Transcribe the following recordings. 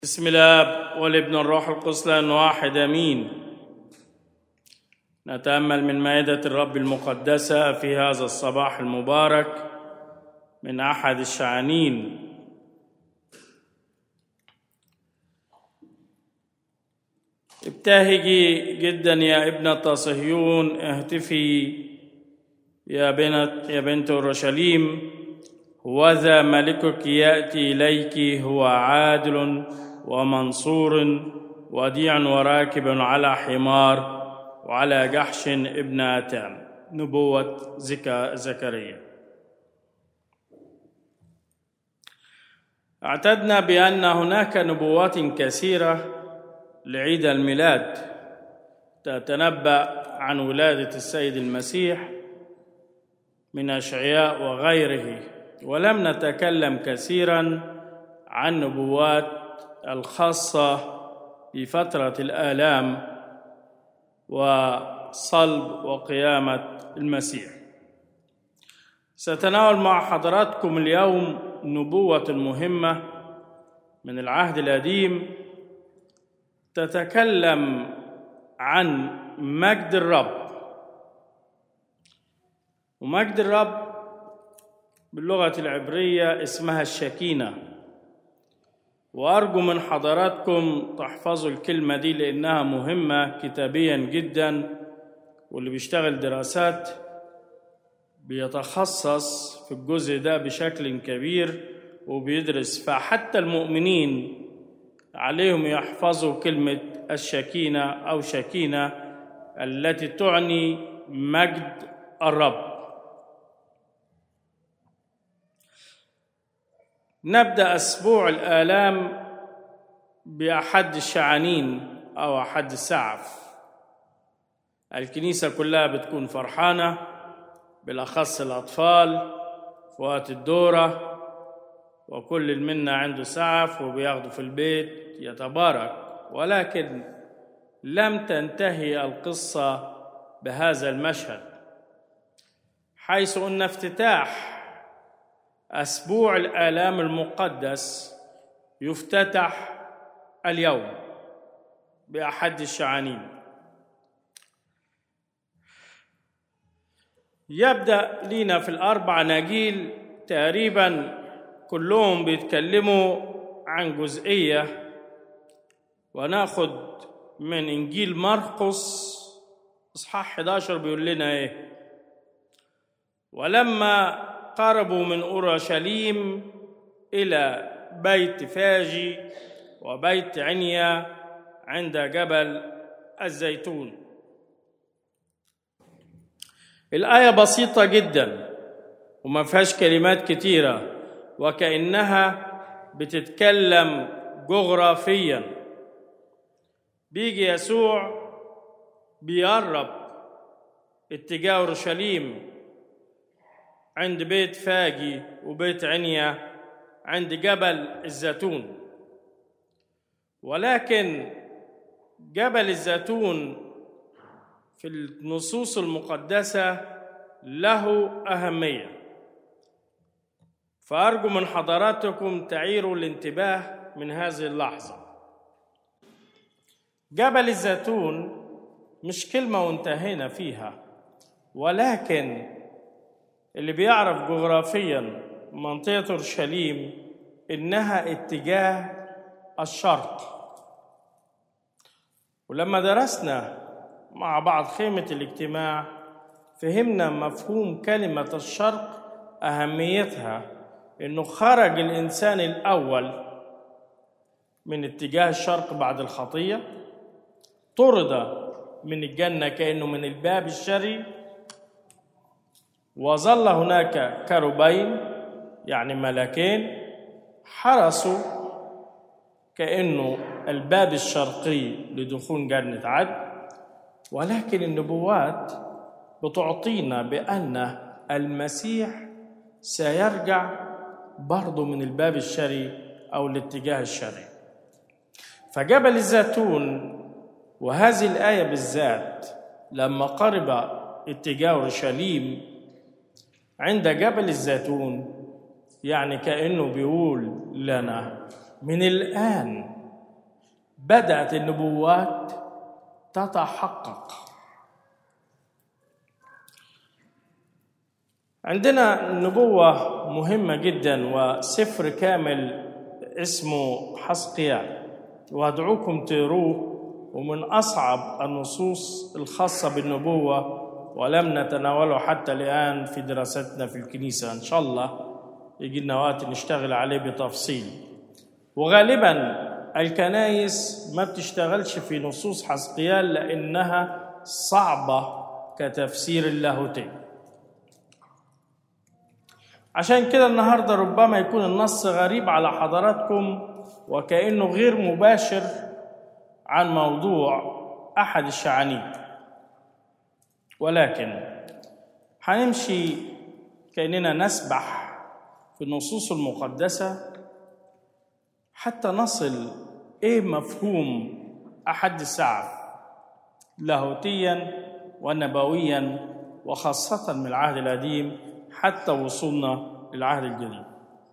بسم الله والابن الروح القدس لأن واحد امين نتامل من مائده الرب المقدسه في هذا الصباح المبارك من احد الشعانين ابتهجي جدا يا ابنة صهيون اهتفي يا بنت يا بنت اورشليم هوذا ملكك ياتي اليك هو عادل ومنصور وديع وراكب على حمار وعلى جحش ابن اتام نبوه زكا زكريا اعتدنا بان هناك نبوات كثيره لعيد الميلاد تتنبا عن ولاده السيد المسيح من اشعياء وغيره ولم نتكلم كثيرا عن نبوات الخاصه بفتره الالام وصلب وقيامه المسيح سأتناول مع حضراتكم اليوم نبوة مهمة من العهد القديم تتكلم عن مجد الرب ومجد الرب باللغة العبرية اسمها الشكينة وأرجو من حضراتكم تحفظوا الكلمة دي لأنها مهمة كتابيا جدا واللي بيشتغل دراسات بيتخصص في الجزء ده بشكل كبير وبيدرس فحتى المؤمنين عليهم يحفظوا كلمة الشكينة أو شكينة التي تعني مجد الرب نبدأ أسبوع الآلام بأحد الشعانين أو أحد السعف الكنيسة كلها بتكون فرحانة بالأخص الأطفال في وقت الدورة وكل منا عنده سعف وبياخده في البيت يتبارك ولكن لم تنتهي القصة بهذا المشهد حيث أن افتتاح أسبوع الآلام المقدس يفتتح اليوم بأحد الشعانين يبدأ لنا في الأربع ناجيل تقريبا كلهم بيتكلموا عن جزئية وناخد من إنجيل مرقس إصحاح 11 بيقول لنا إيه ولما قربوا من اورشليم الى بيت فاجي وبيت عنيا عند جبل الزيتون الايه بسيطه جدا وما فيهاش كلمات كتيره وكانها بتتكلم جغرافيا بيجي يسوع بيقرب اتجاه اورشليم عند بيت فاجي وبيت عنيا عند جبل الزيتون ولكن جبل الزيتون في النصوص المقدسة له أهمية فأرجو من حضراتكم تعيروا الانتباه من هذه اللحظة جبل الزيتون مش كلمة وانتهينا فيها ولكن اللي بيعرف جغرافيا منطقة أورشليم إنها اتجاه الشرق ولما درسنا مع بعض خيمة الاجتماع فهمنا مفهوم كلمة الشرق أهميتها إنه خرج الإنسان الأول من اتجاه الشرق بعد الخطية طرد من الجنة كأنه من الباب الشرقي وظل هناك كروبين يعني ملكين حرسوا كأنه الباب الشرقي لدخول جنة عدن ولكن النبوات بتعطينا بأن المسيح سيرجع برضه من الباب الشرقي أو الاتجاه الشرقي فجبل الزيتون وهذه الآية بالذات لما قرب اتجاه اورشليم عند جبل الزيتون يعني كانه بيقول لنا من الان بدأت النبوات تتحقق عندنا نبوة مهمة جدا وسفر كامل اسمه حسقيال وأدعوكم تقروه ومن أصعب النصوص الخاصة بالنبوة ولم نتناوله حتى الآن في دراستنا في الكنيسة إن شاء الله يجي لنا وقت نشتغل عليه بتفصيل وغالبا الكنايس ما بتشتغلش في نصوص حسقيال لأنها صعبة كتفسير اللاهوتي عشان كده النهاردة ربما يكون النص غريب على حضراتكم وكأنه غير مباشر عن موضوع أحد الشعانيد ولكن هنمشي كأننا نسبح في النصوص المقدسة حتى نصل إيه مفهوم أحد السعف لاهوتيا ونبويا وخاصة من العهد القديم حتى وصولنا للعهد الجديد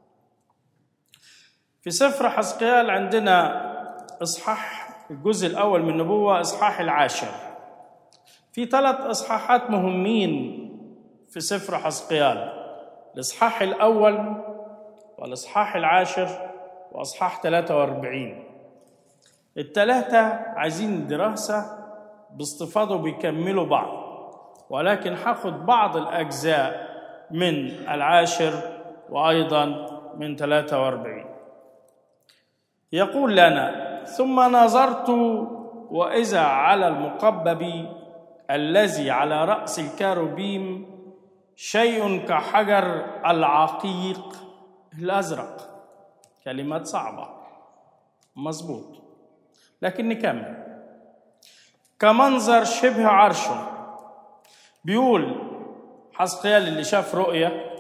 في سفر حسقيال عندنا إصحاح الجزء الأول من النبوة إصحاح العاشر في ثلاث إصحاحات مهمين في سفر حسقيال الإصحاح الأول والإصحاح العاشر وإصحاح 43 الثلاثة عايزين دراسة باستفاضة بيكملوا بعض ولكن هاخد بعض الأجزاء من العاشر وأيضا من 43 يقول لنا ثم نظرت وإذا على المقبب الذي على رأس الكاروبيم شيء كحجر العقيق الأزرق كلمات صعبة مظبوط لكن نكمل كمنظر شبه عرش بيقول حسقيال اللي شاف رؤية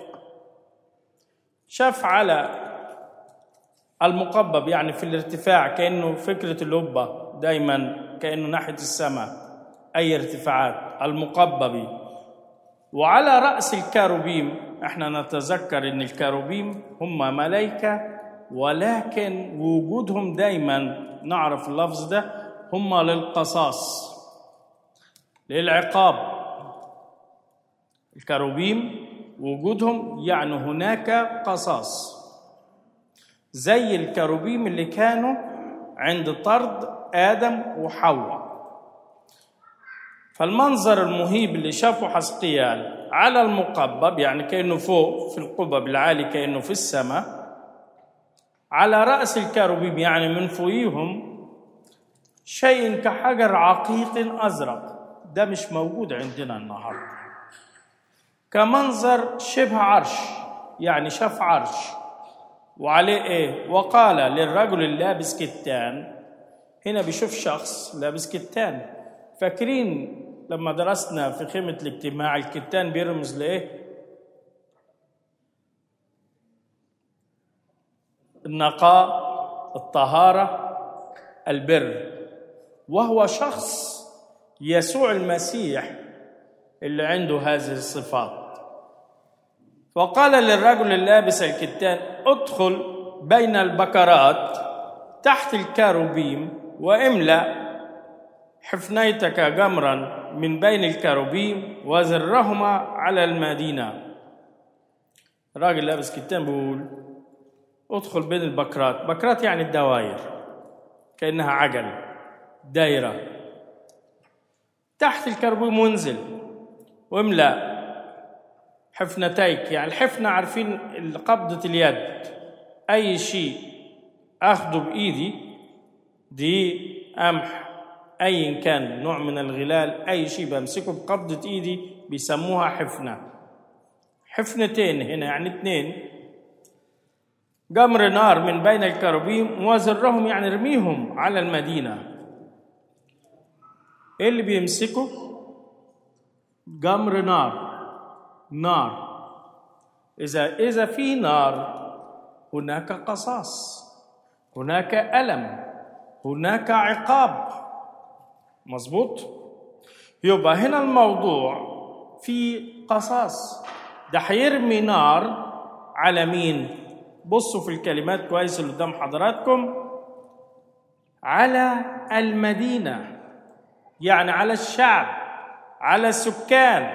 شاف على المقبب يعني في الارتفاع كأنه فكرة اللبة دايما كأنه ناحية السماء أي ارتفاعات المقبب وعلى رأس الكاروبيم احنا نتذكر ان الكاروبيم هم ملائكة ولكن وجودهم دايما نعرف اللفظ ده هم للقصاص للعقاب الكروبيم وجودهم يعني هناك قصاص زي الكروبيم اللي كانوا عند طرد آدم وحواء فالمنظر المهيب اللي شافه حسقيال على المقبب يعني كأنه فوق في القبب العالي كأنه في السماء على رأس الكروبيم يعني من فوقيهم شيء كحجر عقيق أزرق ده مش موجود عندنا النهارده كمنظر شبه عرش يعني شاف عرش وعليه ايه وقال للرجل اللابس كتان هنا بيشوف شخص لابس كتان فاكرين لما درسنا في خيمة الاجتماع الكتان بيرمز لإيه؟ النقاء الطهارة البر وهو شخص يسوع المسيح اللي عنده هذه الصفات وقال للرجل اللابس الكتان ادخل بين البكرات تحت الكاروبيم واملأ حفنيتك جمرا من بين الكاروبيم وزرهما على المدينة الراجل لابس كتان بيقول ادخل بين البكرات بكرات يعني الدوائر كأنها عجل دايرة تحت الكاروبيم وانزل واملأ حفنتيك يعني الحفنة عارفين قبضة اليد أي شيء أخده بإيدي دي قمح أي كان نوع من الغلال أي شيء بمسكه بقبضة إيدي بيسموها حفنة حفنتين هنا يعني اثنين جمر نار من بين الكروبيم وزرهم يعني ارميهم على المدينة ايه اللي بيمسكه جمر نار نار إذا إذا في نار هناك قصاص هناك ألم هناك عقاب مظبوط يبقى هنا الموضوع في قصاص ده هيرمي نار على مين بصوا في الكلمات كويس اللي قدام حضراتكم على المدينه يعني على الشعب على السكان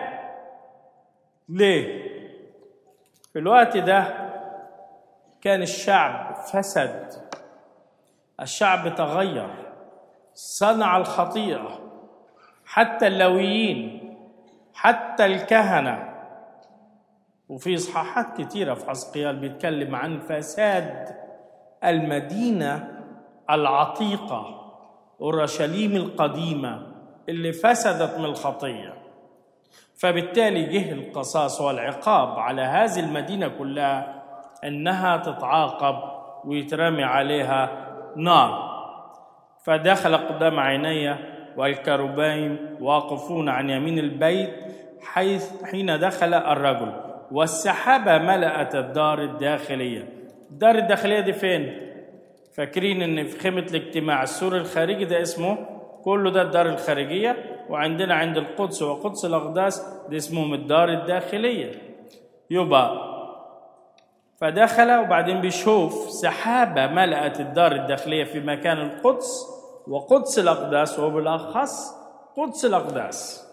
ليه في الوقت ده كان الشعب فسد الشعب تغير صنع الخطيئه حتى اللويين حتى الكهنه وفي اصحاحات كتيره في حزقيال بيتكلم عن فساد المدينه العتيقه اورشليم القديمه اللي فسدت من الخطيه فبالتالي جه القصاص والعقاب على هذه المدينه كلها انها تتعاقب ويترمي عليها نار فدخل قدام عيني والكروبين واقفون عن يمين البيت حيث حين دخل الرجل والسحابة ملأت الدار الداخلية الدار الداخلية دي فين؟ فاكرين ان في خيمة الاجتماع السور الخارجي ده اسمه كله ده الدار الخارجية وعندنا عند القدس وقدس الأقداس ده اسمهم الدار الداخلية يبقى فدخل وبعدين بيشوف سحابة ملأت الدار الداخلية في مكان القدس وقدس الأقداس وبالأخص قدس الأقداس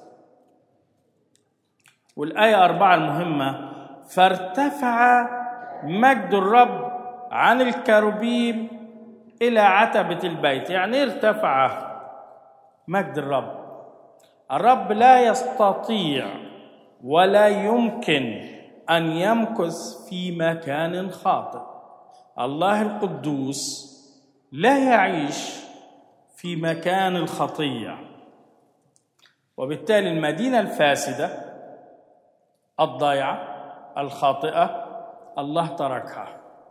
والآية أربعة المهمة فارتفع مجد الرب عن الكروبيم إلى عتبة البيت يعني ارتفع مجد الرب الرب لا يستطيع ولا يمكن أن يمكث في مكان خاطئ الله القدوس لا يعيش في مكان الخطية وبالتالي المدينة الفاسدة الضيعة الخاطئة الله تركها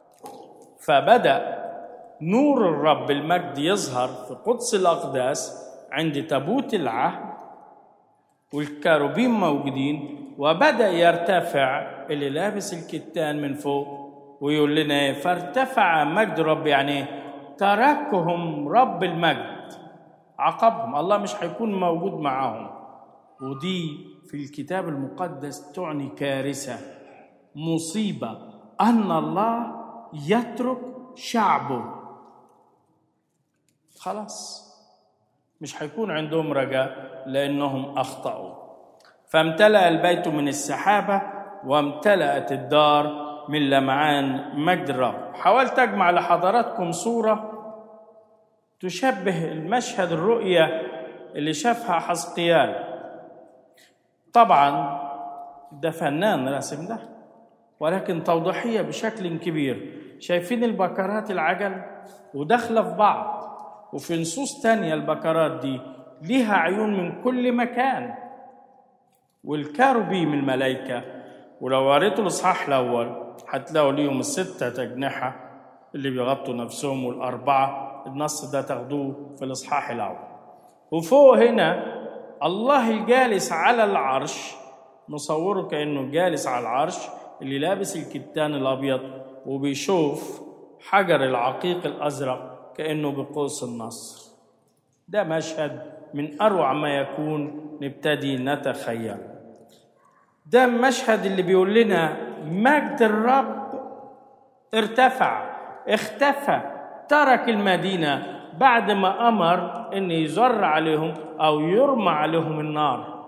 فبدأ نور الرب المجد يظهر في قدس الأقداس عند تابوت العهد والكاروبيم موجودين وبدأ يرتفع اللي لابس الكتان من فوق ويقول لنا ايه فارتفع مجد رب يعني ايه تركهم رب المجد عقبهم الله مش هيكون موجود معاهم ودي في الكتاب المقدس تعني كارثة مصيبة أن الله يترك شعبه خلاص مش هيكون عندهم رجاء لأنهم أخطأوا فامتلأ البيت من السحابة وامتلأت الدار من لمعان مجد الرب حاولت أجمع لحضراتكم صورة تشبه المشهد الرؤية اللي شافها حزقيال طبعا ده فنان راسم ده ولكن توضيحية بشكل كبير شايفين البكرات العجل وداخلة في بعض وفي نصوص تانية البكرات دي ليها عيون من كل مكان والكاروبيم الملائكة ولو قريتوا الإصحاح الأول هتلاقوا ليهم الستة أجنحة اللي بيغطوا نفسهم والأربعة النص ده تاخدوه في الإصحاح الأول وفوق هنا الله الجالس على العرش نصوره كأنه جالس على العرش اللي لابس الكتان الأبيض وبيشوف حجر العقيق الأزرق كأنه بقوس النصر ده مشهد من أروع ما يكون نبتدي نتخيل ده المشهد اللي بيقول لنا مجد الرب ارتفع اختفى ترك المدينة بعد ما أمر أن يزر عليهم أو يرمى عليهم النار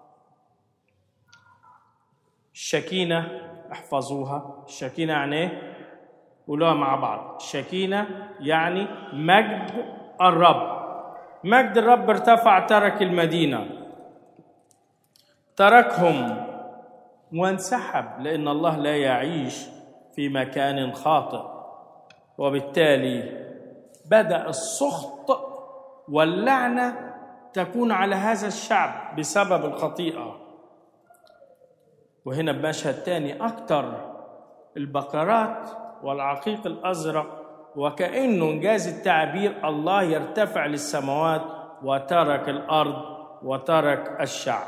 الشكينة احفظوها الشكينة يعني ايه؟ قولوها مع بعض الشكينة يعني مجد الرب مجد الرب ارتفع ترك المدينة تركهم وانسحب لأن الله لا يعيش في مكان خاطئ وبالتالي بدأ السخط واللعنة تكون على هذا الشعب بسبب الخطيئة وهنا بمشهد تاني أكتر البقرات والعقيق الأزرق وكأنه إنجاز التعبير الله يرتفع للسماوات وترك الأرض وترك الشعب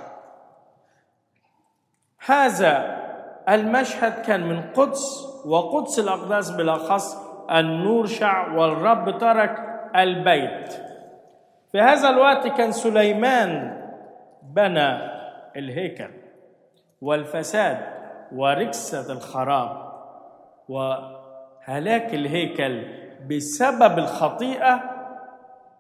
هذا المشهد كان من قدس وقدس الأقداس بالأخص النور شع والرب ترك البيت في هذا الوقت كان سليمان بنى الهيكل والفساد وركسة الخراب وهلاك الهيكل بسبب الخطيئة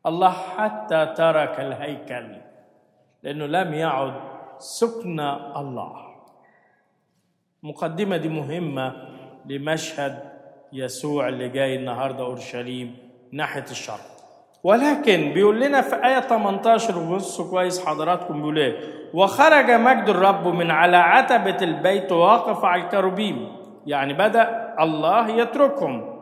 الله حتى ترك الهيكل لأنه لم يعد سكن الله المقدمة دي مهمة لمشهد يسوع اللي جاي النهاردة أورشليم ناحية الشرق ولكن بيقول لنا في آية 18 وبصوا كويس حضراتكم بيقول إيه وخرج مجد الرب من على عتبة البيت ووقف على الكروبيم يعني بدأ الله يتركهم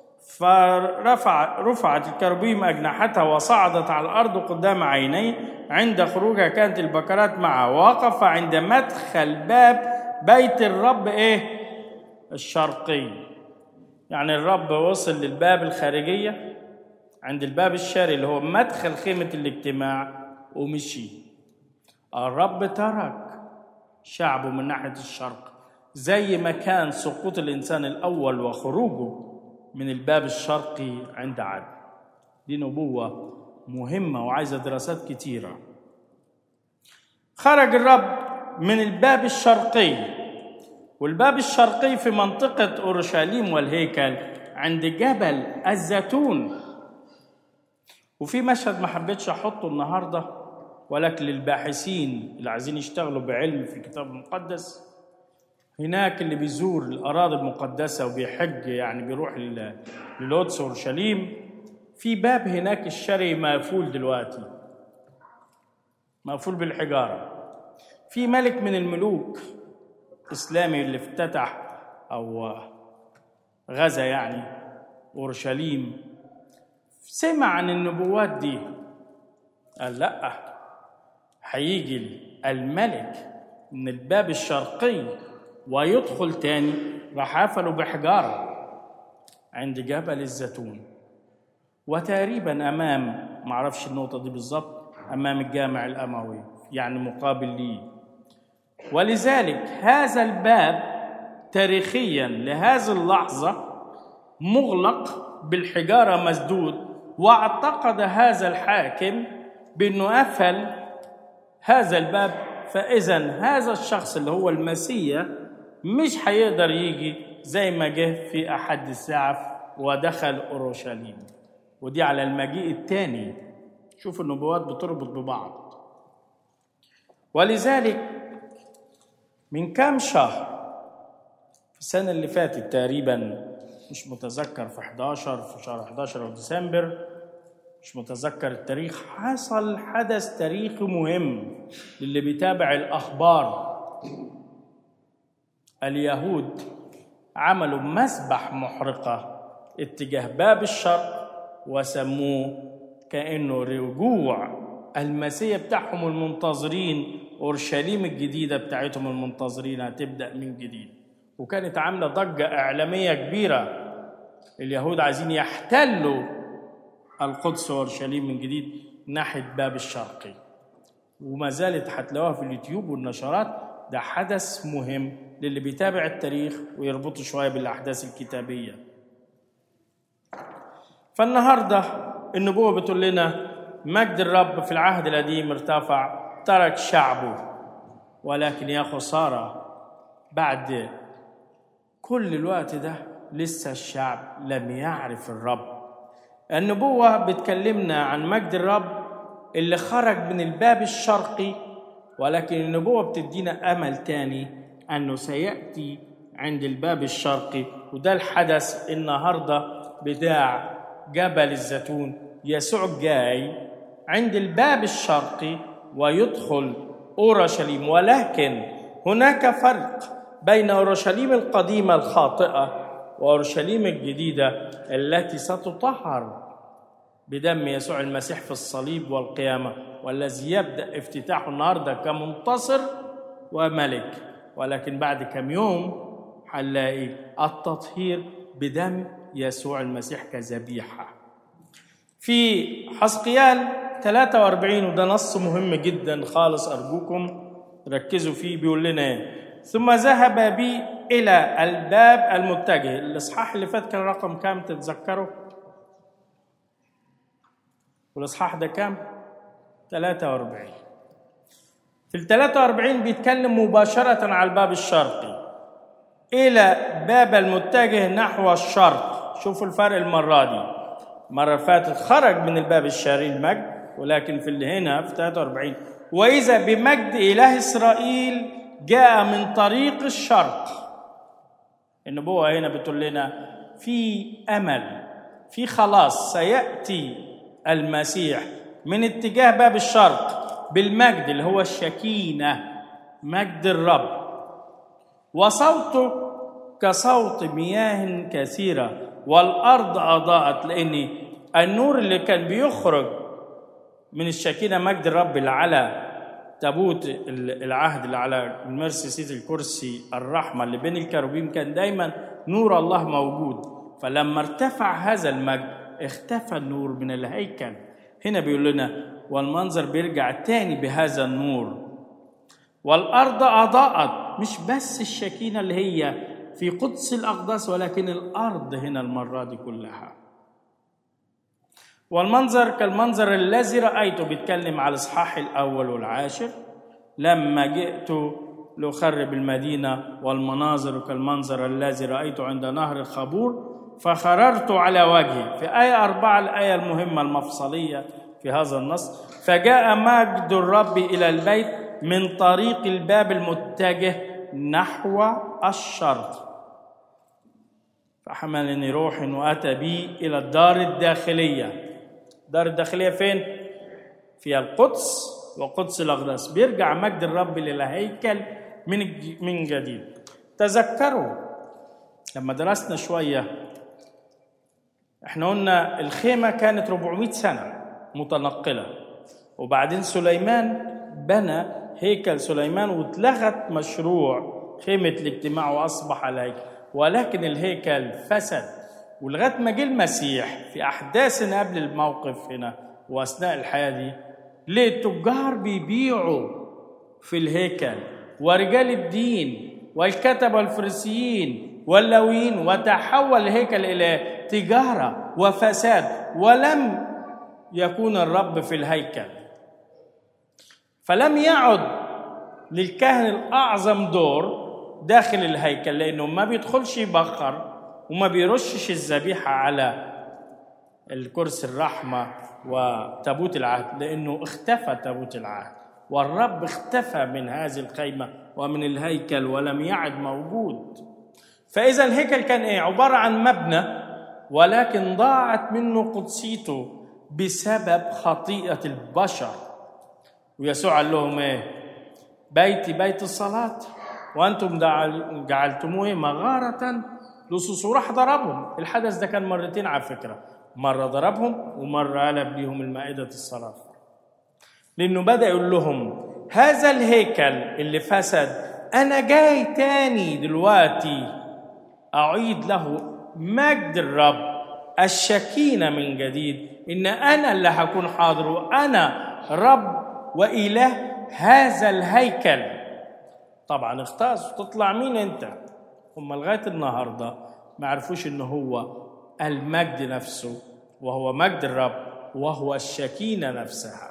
فرفع رفعت الكروبيم أجنحتها وصعدت على الأرض قدام عينيه عند خروجها كانت البكرات معه ووقف عند مدخل باب بيت الرب إيه الشرقي يعني الرب وصل للباب الخارجية عند الباب الشرقي اللي هو مدخل خيمة الاجتماع ومشي الرب ترك شعبه من ناحية الشرق زي ما كان سقوط الإنسان الأول وخروجه من الباب الشرقي عند عدن دي نبوة مهمة وعايزة دراسات كتيرة خرج الرب من الباب الشرقي والباب الشرقي في منطقة أورشليم والهيكل عند جبل الزيتون وفي مشهد ما حبيتش أحطه النهاردة ولكن للباحثين اللي عايزين يشتغلوا بعلم في الكتاب المقدس هناك اللي بيزور الأراضي المقدسة وبيحج يعني بيروح للقدس أورشليم في باب هناك الشرقي مقفول دلوقتي مقفول بالحجارة في ملك من الملوك إسلامي اللي افتتح أو غزا يعني أورشليم سمع عن النبوات دي قال لأ هيجي الملك من الباب الشرقي ويدخل تاني راح قفلوا بحجارة عند جبل الزيتون وتقريبا أمام معرفش النقطة دي بالظبط أمام الجامع الأموي يعني مقابل ليه ولذلك هذا الباب تاريخيا لهذه اللحظة مغلق بالحجارة مسدود واعتقد هذا الحاكم بأنه قفل هذا الباب فإذا هذا الشخص اللي هو المسيا مش هيقدر يجي زي ما جه في أحد السعف ودخل أورشليم ودي على المجيء الثاني شوف النبوات بتربط ببعض ولذلك من كام شهر في السنة اللي فاتت تقريبا مش متذكر في 11 في شهر 11 أو ديسمبر مش متذكر التاريخ حصل حدث تاريخي مهم للي بيتابع الأخبار اليهود عملوا مسبح محرقة اتجاه باب الشرق وسموه كأنه رجوع المسيح بتاعهم المنتظرين أورشليم الجديدة بتاعتهم المنتظرين هتبدأ من جديد وكانت عاملة ضجة إعلامية كبيرة اليهود عايزين يحتلوا القدس وأورشليم من جديد ناحية باب الشرقي وما زالت هتلاقوها في اليوتيوب والنشرات ده حدث مهم للي بيتابع التاريخ ويربطه شوية بالأحداث الكتابية فالنهاردة النبوة بتقول لنا مجد الرب في العهد القديم ارتفع ترك شعبه ولكن يا خسارة بعد كل الوقت ده لسه الشعب لم يعرف الرب النبوة بتكلمنا عن مجد الرب اللي خرج من الباب الشرقي ولكن النبوة بتدينا أمل تاني أنه سيأتي عند الباب الشرقي وده الحدث النهاردة بتاع جبل الزيتون يسوع جاي عند الباب الشرقي ويدخل أورشليم ولكن هناك فرق بين أورشليم القديمة الخاطئة وأورشليم الجديدة التي ستطهر بدم يسوع المسيح في الصليب والقيامة والذي يبدأ افتتاحه النهاردة كمنتصر وملك ولكن بعد كم يوم هنلاقي التطهير بدم يسوع المسيح كذبيحة في حسقيال 43 وده نص مهم جدا خالص أرجوكم ركزوا فيه بيقول لنا ايه ثم ذهب بي إلى الباب المتجه الإصحاح اللي فات كان رقم كام تتذكروا والإصحاح ده كام 43 في ال 43 بيتكلم مباشرة على الباب الشرقي إلى باب المتجه نحو الشرق شوفوا الفرق المرة دي المرة اللي فاتت خرج من الباب الشرقي المجد ولكن في اللي هنا في 43 وإذا بمجد إله إسرائيل جاء من طريق الشرق النبوة هنا بتقول لنا في أمل في خلاص سيأتي المسيح من اتجاه باب الشرق بالمجد اللي هو الشكينة مجد الرب وصوته كصوت مياه كثيرة والأرض أضاءت لأن النور اللي كان بيخرج من الشكينة مجد الرب اللي على تابوت العهد اللي على المرسيسيس الكرسي الرحمة اللي بين الكروبيم كان دايما نور الله موجود فلما ارتفع هذا المجد اختفى النور من الهيكل هنا بيقول لنا والمنظر بيرجع تاني بهذا النور والأرض أضاءت مش بس الشكينة اللي هي في قدس الأقداس ولكن الأرض هنا المرة دي كلها والمنظر كالمنظر الذي رأيته بيتكلم على الإصحاح الأول والعاشر لما جئت لأخرب المدينة والمناظر كالمنظر الذي رأيته عند نهر الخبور فخررت على وجهي في آية أربعة الآية المهمة المفصلية في هذا النص فجاء مجد الرب إلى البيت من طريق الباب المتجه نحو الشرق فحملني روح وأتى بي إلى الدار الداخلية الدار الداخلية فين؟ في القدس وقدس الأقداس بيرجع مجد الرب للهيكل من من جديد تذكروا لما درسنا شوية احنا قلنا الخيمة كانت 400 سنة متنقلة وبعدين سليمان بنى هيكل سليمان واتلغت مشروع خيمة الاجتماع وأصبح الهيكل ولكن الهيكل فسد ولغاية ما جه المسيح في أحداثنا قبل الموقف هنا وأثناء الحياة دي ليه التجار بيبيعوا في الهيكل ورجال الدين والكتبة والفريسيين واللويين وتحول الهيكل إلى تجارة وفساد ولم يكون الرب في الهيكل فلم يعد للكاهن الأعظم دور داخل الهيكل لأنه ما بيدخلش يبخر وما بيرشش الذبيحة على الكرسي الرحمة وتابوت العهد لأنه اختفى تابوت العهد والرب اختفى من هذه الخيمة ومن الهيكل ولم يعد موجود فإذا الهيكل كان إيه؟ عبارة عن مبنى ولكن ضاعت منه قدسيته بسبب خطيئة البشر ويسوع قال لهم إيه؟ بيتي بيت الصلاة وأنتم جعلتموه مغارة لصوص وراح ضربهم الحدث ده كان مرتين على فكرة مرة ضربهم ومرة قلب ليهم المائدة الصلاة لأنه بدأ يقول لهم هذا الهيكل اللي فسد أنا جاي تاني دلوقتي أعيد له مجد الرب الشكينة من جديد إن أنا اللي هكون حاضر وأنا رب وإله هذا الهيكل طبعا اختاز تطلع مين أنت هم لغاية النهاردة ما عرفوش إن هو المجد نفسه وهو مجد الرب وهو الشكينة نفسها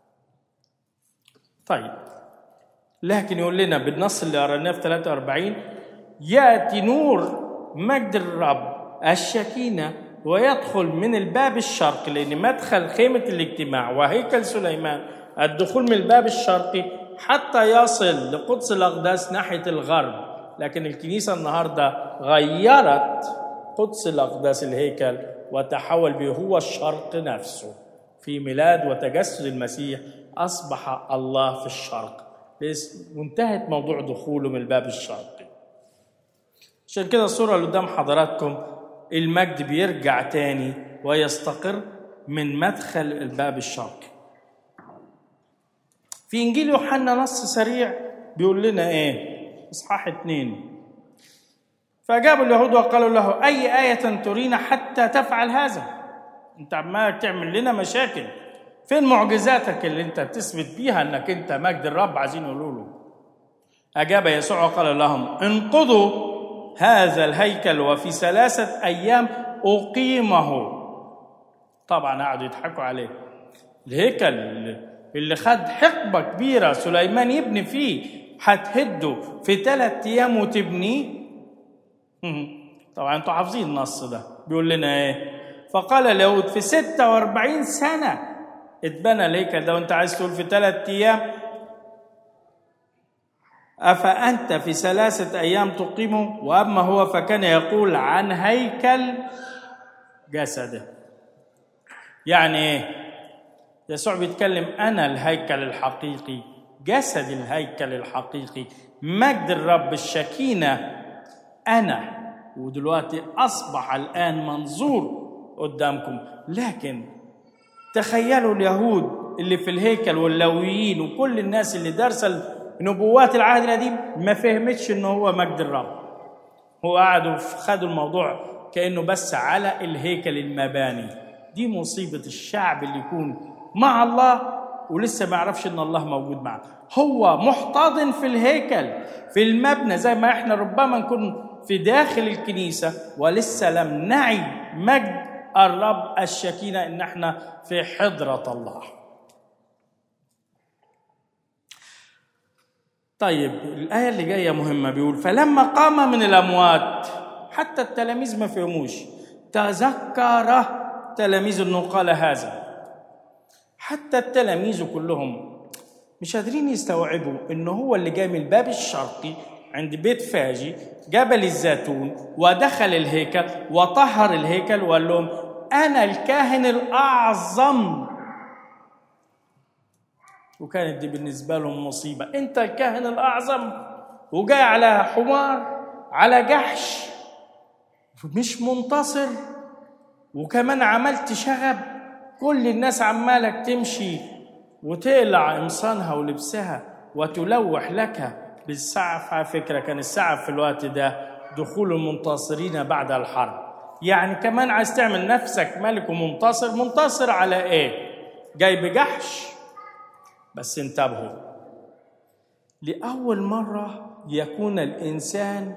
طيب لكن يقول لنا بالنص اللي قرأناه في 43 يأتي نور مجد الرب الشكينة ويدخل من الباب الشرقي لأن مدخل خيمة الاجتماع وهيكل سليمان الدخول من الباب الشرقي حتى يصل لقدس الأقداس ناحية الغرب لكن الكنيسة النهاردة غيرت قدس الأقداس الهيكل وتحول به هو الشرق نفسه في ميلاد وتجسد المسيح أصبح الله في الشرق وانتهت موضوع دخوله من الباب الشرقي عشان كده الصورة اللي قدام حضراتكم المجد بيرجع تاني ويستقر من مدخل الباب الشرقي في إنجيل يوحنا نص سريع بيقول لنا إيه إصحاح اتنين فأجابوا اليهود وقالوا له أي آية ترينا حتى تفعل هذا أنت عمال تعمل لنا مشاكل فين معجزاتك اللي أنت تثبت بيها أنك أنت مجد الرب عايزين يقولوا له أجاب يسوع وقال لهم انقضوا هذا الهيكل وفي ثلاثة أيام أقيمه طبعا قعدوا يضحكوا عليه الهيكل اللي خد حقبة كبيرة سليمان يبني فيه هتهده في ثلاث أيام وتبنيه طبعا انتوا حافظين النص ده بيقول لنا ايه فقال اليهود في 46 سنة اتبنى الهيكل ده وانت عايز تقول في ثلاث أيام أفأنت في ثلاثة أيام تقيمه وأما هو فكان يقول عن هيكل جسده يعني ايه يسوع بيتكلم أنا الهيكل الحقيقي جسد الهيكل الحقيقي مجد الرب الشكينة أنا ودلوقتي أصبح الآن منظور قدامكم لكن تخيلوا اليهود اللي في الهيكل واللويين وكل الناس اللي دارسه نبوات العهد القديم ما فهمتش ان هو مجد الرب هو قعدوا خدوا الموضوع كانه بس على الهيكل المباني دي مصيبه الشعب اللي يكون مع الله ولسه ما يعرفش ان الله موجود معه هو محتضن في الهيكل في المبنى زي ما احنا ربما نكون في داخل الكنيسه ولسه لم نعي مجد الرب الشكينه ان احنا في حضره الله طيب الآية اللي جاية مهمة بيقول فلما قام من الأموات حتى التلاميذ ما فهموش تذكر تلاميذ أنه قال هذا حتى التلاميذ كلهم مش قادرين يستوعبوا أنه هو اللي جاي من الباب الشرقي عند بيت فاجي جبل الزيتون ودخل الهيكل وطهر الهيكل وقال لهم أنا الكاهن الأعظم وكانت دي بالنسبة لهم مصيبة أنت الكاهن الأعظم وجاي على حمار على جحش مش منتصر وكمان عملت شغب كل الناس عمالك تمشي وتقلع قمصانها ولبسها وتلوح لك بالسعف على فكرة كان السعف في الوقت ده دخول المنتصرين بعد الحرب يعني كمان عايز تعمل نفسك ملك ومنتصر منتصر على ايه جاي بجحش بس انتبهوا لأول مرة يكون الإنسان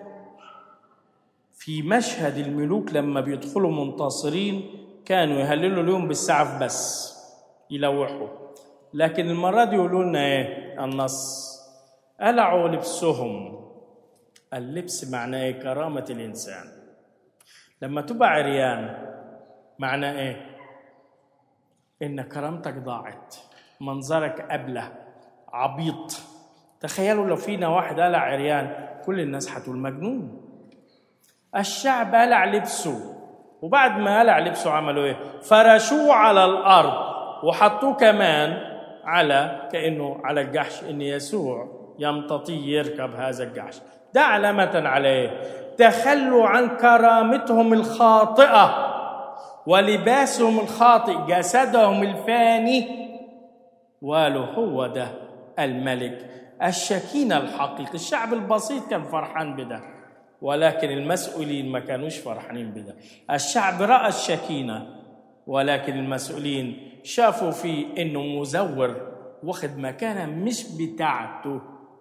في مشهد الملوك لما بيدخلوا منتصرين كانوا يهللوا اليوم بالسعف بس يلوحوا لكن المرة دي يقولوا لنا ايه النص قلعوا لبسهم اللبس معناه ايه كرامة الإنسان لما تبقى عريان معناه ايه إن كرامتك ضاعت منظرك أبله عبيط تخيلوا لو فينا واحد قلع عريان كل الناس هتقول مجنون الشعب قلع لبسه وبعد ما قلع لبسه عملوا ايه فرشوه على الارض وحطوه كمان على كانه على الجحش ان يسوع يمتطي يركب هذا الجحش ده علامة على ايه تخلوا عن كرامتهم الخاطئة ولباسهم الخاطئ جسدهم الفاني وقالوا هو ده الملك الشكينة الحقيقي الشعب البسيط كان فرحان بده ولكن المسؤولين ما كانوش فرحانين بده الشعب رأى الشكينة ولكن المسؤولين شافوا فيه انه مزور واخد مكانة مش بتاعته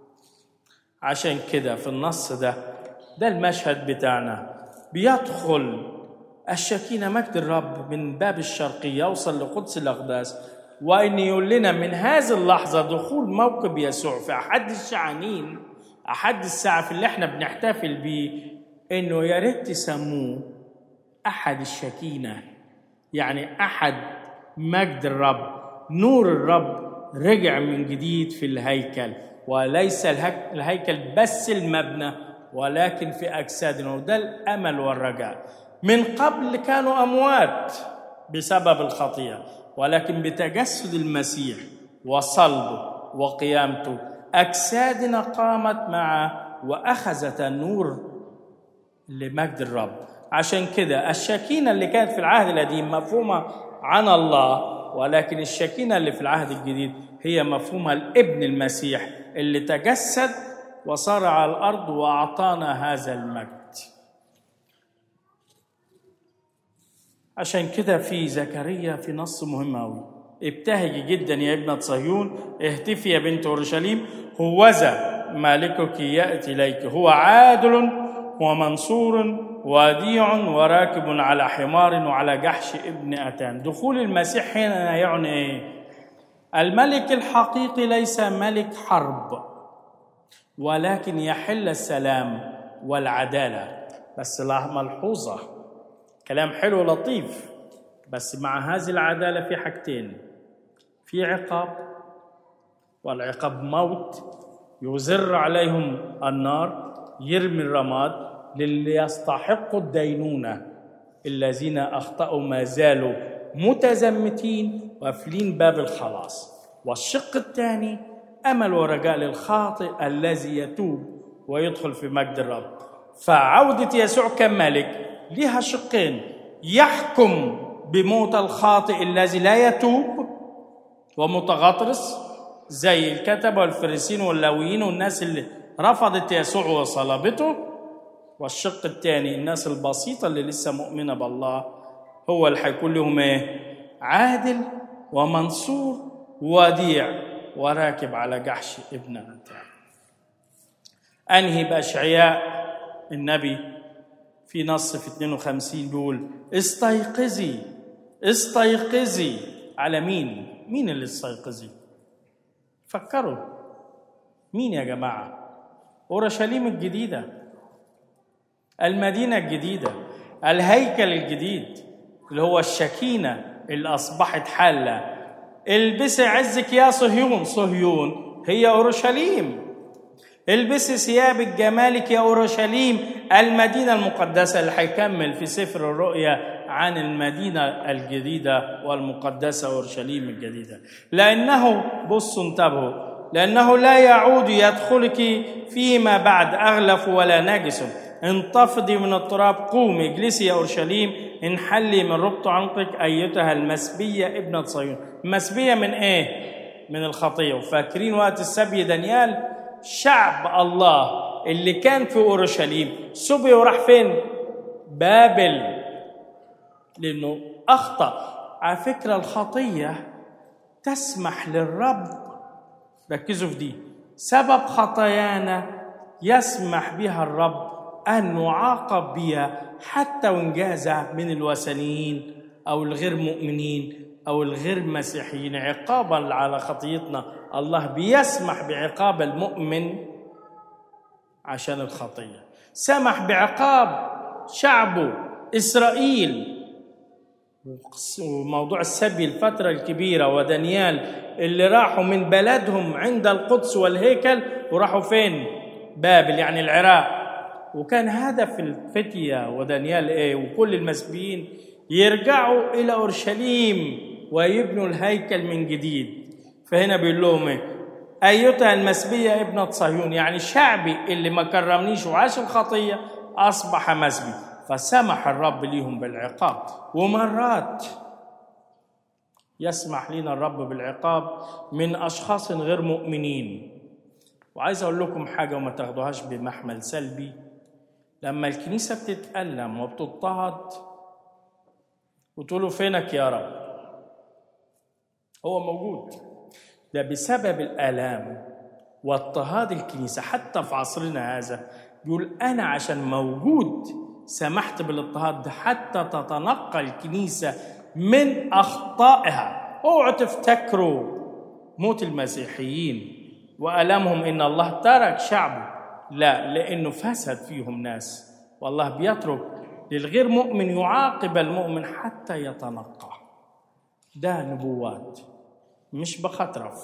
عشان كده في النص ده ده المشهد بتاعنا بيدخل الشكينة مجد الرب من باب الشرقي يوصل لقدس الأقداس وأن يقول لنا من هذه اللحظة دخول موكب يسوع في أحد الشعانين أحد الساعة اللي احنا بنحتفل بيه إنه يا ريت تسموه أحد الشكينة يعني أحد مجد الرب نور الرب رجع من جديد في الهيكل وليس الهيكل بس المبنى ولكن في أجسادنا وده الأمل والرجاء من قبل كانوا أموات بسبب الخطيئة ولكن بتجسد المسيح وصلبه وقيامته أجسادنا قامت معه وأخذت النور لمجد الرب عشان كده الشكينة اللي كانت في العهد القديم مفهومة عن الله ولكن الشكينة اللي في العهد الجديد هي مفهومها الابن المسيح اللي تجسد وصار على الأرض وأعطانا هذا المجد عشان كده في زكريا في نص مهم قوي ابتهجي جدا يا ابنة صهيون اهتفي يا بنت اورشليم هوذا مالكك ياتي اليك هو عادل ومنصور وديع وراكب على حمار وعلى جحش ابن اتان دخول المسيح هنا يعني ايه الملك الحقيقي ليس ملك حرب ولكن يحل السلام والعداله بس ملحوظه كلام حلو لطيف بس مع هذه العدالة في حاجتين في عقاب والعقاب موت يزر عليهم النار يرمي الرماد للي يستحقوا الدينونة الذين أخطأوا ما زالوا متزمتين وقافلين باب الخلاص والشق الثاني أمل ورجاء للخاطئ الذي يتوب ويدخل في مجد الرب فعودة يسوع كملك لها شقين يحكم بموت الخاطئ الذي لا يتوب ومتغطرس زي الكتبة والفريسين واللاويين والناس اللي رفضت يسوع وصلبته والشق الثاني الناس البسيطة اللي لسه مؤمنة بالله هو اللي هيكون لهم ايه؟ عادل ومنصور وديع وراكب على جحش ابن أنتان أنهي بأشعياء النبي في نص في 52 بيقول استيقظي استيقظي على مين؟ مين اللي استيقظي؟ فكروا مين يا جماعة؟ أورشليم الجديدة المدينة الجديدة الهيكل الجديد اللي هو الشكينة اللي أصبحت حالة البسي عزك يا صهيون صهيون هي أورشليم البسي ثياب جمالك يا أورشليم المدينة المقدسة اللي هيكمل في سفر الرؤيا عن المدينة الجديدة والمقدسة أورشليم الجديدة لأنه بصوا انتبهوا لأنه لا يعود يدخلك فيما بعد أغلف ولا نجس انتفضي من التراب قومي اجلسي يا أورشليم انحلي من ربط عنقك أيتها المسبية ابنة صهيون مسبية من إيه؟ من الخطية وفاكرين وقت السبي دانيال شعب الله اللي كان في أورشليم سبي وراح فين؟ بابل لأنه أخطأ على فكرة الخطية تسمح للرب ركزوا في دي سبب خطايانا يسمح بها الرب أن نعاقب بها حتى وإن جاز من الوثنيين أو الغير مؤمنين أو الغير مسيحيين عقابا على خطيتنا الله بيسمح بعقاب المؤمن عشان الخطية سمح بعقاب شعبه إسرائيل وموضوع السبي الفترة الكبيرة ودانيال اللي راحوا من بلدهم عند القدس والهيكل وراحوا فين؟ بابل يعني العراق وكان هدف الفتية ودانيال ايه وكل المسبيين يرجعوا إلى أورشليم ويبنوا الهيكل من جديد فهنا بيقول لهم ايه أيتها المسبية ابنة صهيون يعني شعبي اللي ما كرمنيش وعاش الخطية أصبح مسبي فسمح الرب ليهم بالعقاب ومرات يسمح لنا الرب بالعقاب من أشخاص غير مؤمنين وعايز أقول لكم حاجة وما تاخدوهاش بمحمل سلبي لما الكنيسة بتتألم وبتضطهد وتقولوا فينك يا رب هو موجود ده بسبب الآلام واضطهاد الكنيسة حتى في عصرنا هذا بيقول أنا عشان موجود سمحت بالاضطهاد ده حتى تتنقى الكنيسة من أخطائها اوعوا تفتكروا موت المسيحيين وألمهم إن الله ترك شعبه لا لأنه فسد فيهم ناس والله بيترك للغير مؤمن يعاقب المؤمن حتى يتنقى ده نبوات مش بخطرف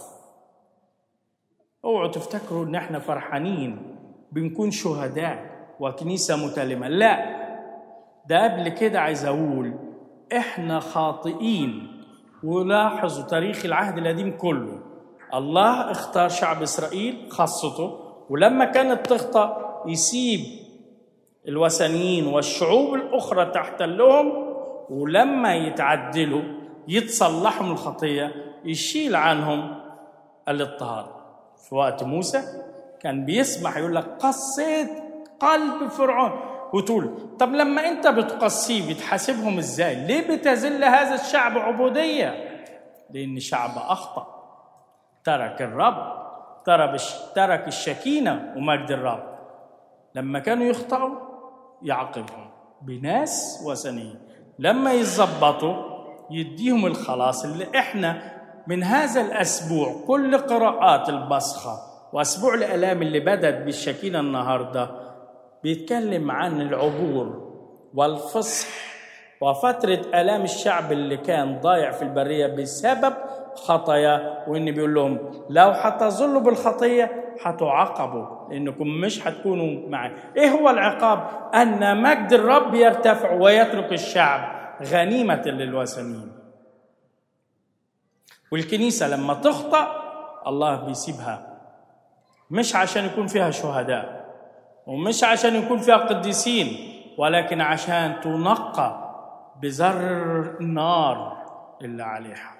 اوعوا تفتكروا ان احنا فرحانين بنكون شهداء وكنيسة متلمة لا ده قبل كده عايز اقول احنا خاطئين ولاحظوا تاريخ العهد القديم كله الله اختار شعب اسرائيل خاصته ولما كانت تخطأ يسيب الوثنيين والشعوب الأخرى تحتلهم ولما يتعدلوا يتصلحوا الخطية يشيل عنهم الاضطهاد في وقت موسى كان بيسمح يقول لك قصيت قلب فرعون وتقول طب لما انت بتقصيه بتحاسبهم ازاي ليه بتذل هذا الشعب عبودية لان شعب اخطأ ترك الرب ترك الشكينة ومجد الرب لما كانوا يخطئوا يعاقبهم بناس وثنيين لما يتظبطوا يديهم الخلاص اللي احنا من هذا الاسبوع كل قراءات البصخه واسبوع الالام اللي بدت بالشكينه النهارده بيتكلم عن العبور والفصح وفترة آلام الشعب اللي كان ضايع في البرية بسبب خطايا وإن بيقول لهم لو هتظلوا بالخطية هتعاقبوا لأنكم مش هتكونوا معي إيه هو العقاب؟ أن مجد الرب يرتفع ويترك الشعب غنيمة للوثنيين والكنيسة لما تخطأ الله بيسيبها مش عشان يكون فيها شهداء ومش عشان يكون فيها قديسين ولكن عشان تنقى بزر النار اللي عليها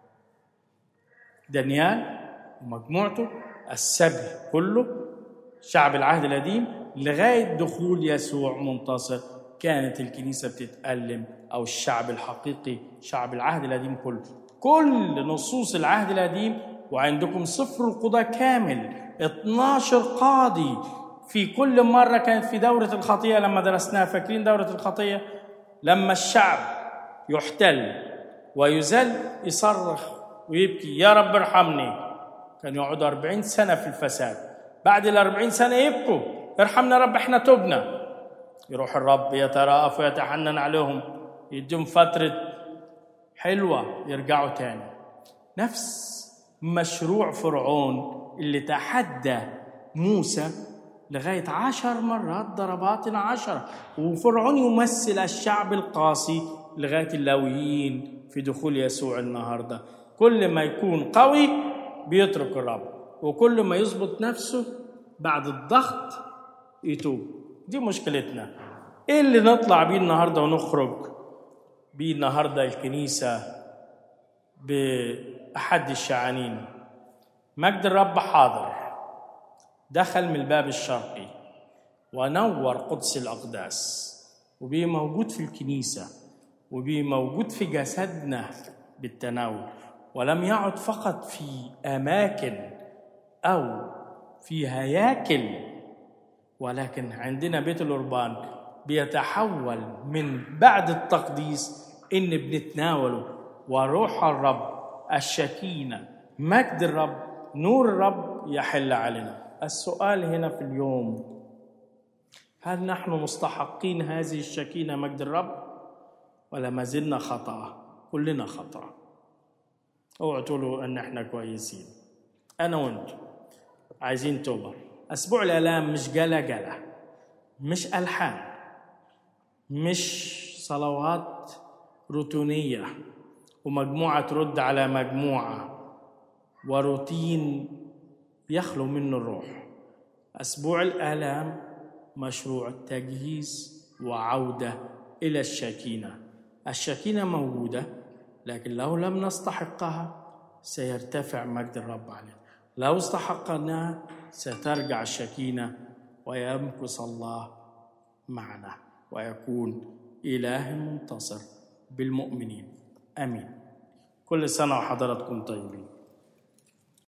دانيال ومجموعته السبي كله شعب العهد القديم لغاية دخول يسوع منتصر كانت الكنيسة بتتألم أو الشعب الحقيقي شعب العهد القديم كله كل نصوص العهد القديم وعندكم صفر القضاء كامل 12 قاضي في كل مرة كانت في دورة الخطية لما درسناها فاكرين دورة الخطية لما الشعب يحتل ويذل يصرخ ويبكي يا رب ارحمني كان يقعدوا أربعين سنة في الفساد بعد الأربعين سنة يبكوا ارحمنا رب احنا تبنا يروح الرب يترأف ويتحنن عليهم يديهم فترة حلوة يرجعوا تاني نفس مشروع فرعون اللي تحدى موسى لغاية عشر مرات ضربات عشرة وفرعون يمثل الشعب القاسي لغاية اللاويين في دخول يسوع النهاردة كل ما يكون قوي بيترك الرب وكل ما يظبط نفسه بعد الضغط يتوب دي مشكلتنا ايه اللي نطلع بيه النهارده ونخرج بيه النهارده الكنيسه باحد الشعانين مجد الرب حاضر دخل من الباب الشرقي ونور قدس الاقداس وبيه موجود في الكنيسه وبيه موجود في جسدنا بالتناول ولم يعد فقط في اماكن او في هياكل ولكن عندنا بيت القربان بيتحول من بعد التقديس ان بنتناوله وروح الرب الشكينه مجد الرب نور الرب يحل علينا السؤال هنا في اليوم هل نحن مستحقين هذه الشكينه مجد الرب ولا ما زلنا خطا كلنا خطا اوعوا تقولوا ان احنا كويسين انا وانتم عايزين توبه اسبوع الالام مش جلا جلا مش الحان مش صلوات روتينيه ومجموعه ترد على مجموعه وروتين يخلو منه الروح اسبوع الالام مشروع تجهيز وعوده الى الشكينه الشكينه موجوده لكن لو لم نستحقها سيرتفع مجد الرب علينا لو استحقناها سترجع الشكينه ويمكث الله معنا ويكون اله منتصر بالمؤمنين امين كل سنه وحضراتكم طيبين